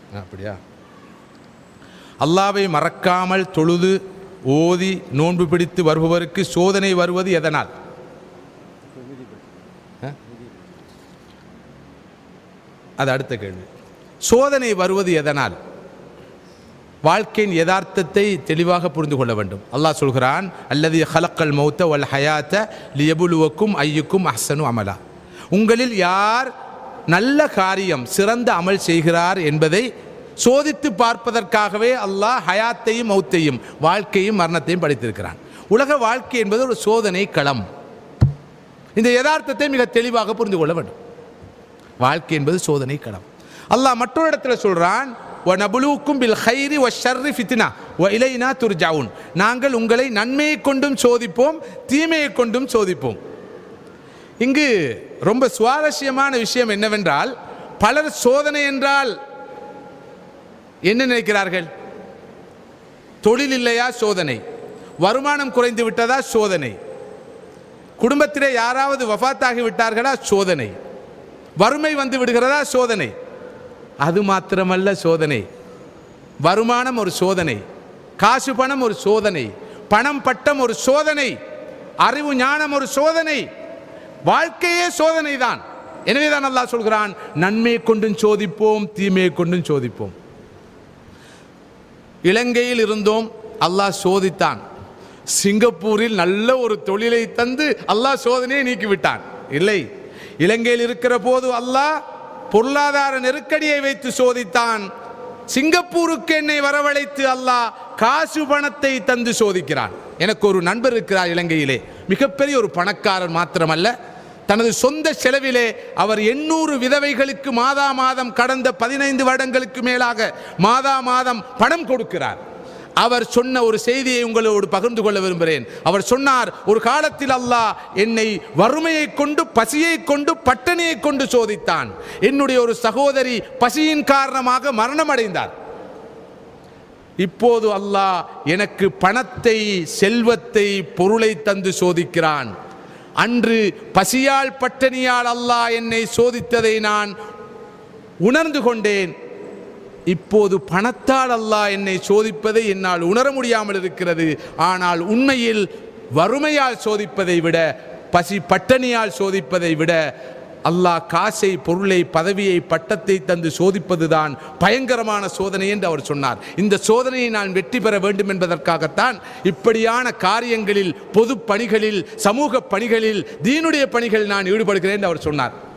அப்படியா அல்லாவை மறக்காமல் தொழுது ஓதி நோன்பு பிடித்து வருபவருக்கு சோதனை வருவது எதனால் ஆ? அது அடுத்த கேள்வி சோதனை வருவது எதனால் வாழ்க்கையின் யதார்த்தத்தை தெளிவாக புரிந்து கொள்ள வேண்டும் அல்லாஹ் சொல்கிறான் அல்லது ஹலக்கல் மௌத்த வல் ஹயாத்த லியபுலுவக்கும் ஐயுக்கும் அஹ்சனு அமலா உங்களில் யார் நல்ல காரியம் சிறந்த அமல் செய்கிறார் என்பதை சோதித்து பார்ப்பதற்காகவே அல்லாஹ் ஹயாத்தையும் மௌத்தையும் வாழ்க்கையும் மரணத்தையும் படைத்திருக்கிறான் உலக வாழ்க்கை என்பது ஒரு சோதனை களம் இந்த யதார்த்தத்தை மிக தெளிவாக புரிந்து கொள்ள வேண்டும் வாழ்க்கை என்பது சோதனை களம் அல்லாஹ் மற்றொரு இடத்துல சொல்றான் وَنَبْلُوكُمْ بِالْخَيْرِ وَالشَّرِّ فِتْنَةً وَإِلَيْنَا تُرْجَعُونَ நாங்கள் உங்களை நன்மையை கொண்டும் சோதிப்போம் தீமையை கொண்டும் சோதிப்போம் இங்கு ரொம்ப சுவாரஸ்யமான விஷயம் என்னவென்றால் பலர் சோதனை என்றால் என்ன நினைக்கிறார்கள் தொழில் இல்லையா சோதனை வருமானம் குறைந்து விட்டதா சோதனை குடும்பத்திலே யாராவது வஃபாத்தாகி விட்டார்களா சோதனை வறுமை வந்து விடுகிறதா சோதனை அது மாத்திரமல்ல சோதனை வருமானம் ஒரு சோதனை காசு பணம் ஒரு சோதனை பணம் பட்டம் ஒரு சோதனை அறிவு ஞானம் ஒரு சோதனை வாழ்க்கையே சோதனை தான் எனவே தான் அல்லாஹ் சொல்கிறான் நன்மையை கொண்டும் சோதிப்போம் தீமையை கொண்டும் சோதிப்போம் இலங்கையில் இருந்தோம் அல்லாஹ் சோதித்தான் சிங்கப்பூரில் நல்ல ஒரு தொழிலை தந்து அல்லாஹ் சோதனையை நீக்கிவிட்டான் இல்லை இலங்கையில் இருக்கிற போது அல்லாஹ் பொருளாதார நெருக்கடியை வைத்து சோதித்தான் சிங்கப்பூருக்கு என்னை வரவழைத்து அல்லாஹ் காசு பணத்தை தந்து சோதிக்கிறான் எனக்கு ஒரு நண்பர் இருக்கிறார் இலங்கையிலே மிகப்பெரிய ஒரு பணக்காரர் மாத்திரமல்ல தனது சொந்த செலவிலே அவர் எண்ணூறு விதவைகளுக்கு மாதா மாதம் கடந்த பதினைந்து வருடங்களுக்கு மேலாக மாதா மாதம் பணம் கொடுக்கிறார் அவர் சொன்ன ஒரு செய்தியை உங்களோடு பகிர்ந்து கொள்ள விரும்புகிறேன் அவர் சொன்னார் ஒரு காலத்தில் அல்லாஹ் என்னை வறுமையை கொண்டு பசியை கொண்டு பட்டினியை கொண்டு சோதித்தான் என்னுடைய ஒரு சகோதரி பசியின் காரணமாக மரணம் அடைந்தார் இப்போது அல்லாஹ் எனக்கு பணத்தை செல்வத்தை பொருளை தந்து சோதிக்கிறான் அன்று பசியால் பட்டினியால் அல்லாஹ் என்னை சோதித்ததை நான் உணர்ந்து கொண்டேன் இப்போது பணத்தால் அல்லாஹ் என்னை சோதிப்பதை என்னால் உணர முடியாமல் இருக்கிறது ஆனால் உண்மையில் வறுமையால் சோதிப்பதை விட பசி பட்டணியால் சோதிப்பதை விட அல்லாஹ் காசை பொருளை பதவியை பட்டத்தை தந்து சோதிப்பதுதான் பயங்கரமான சோதனை என்று அவர் சொன்னார் இந்த சோதனையை நான் வெற்றி பெற வேண்டும் என்பதற்காகத்தான் இப்படியான காரியங்களில் பொது பணிகளில் சமூக பணிகளில் தீனுடைய பணிகள் நான் ஈடுபடுகிறேன் என்று அவர் சொன்னார்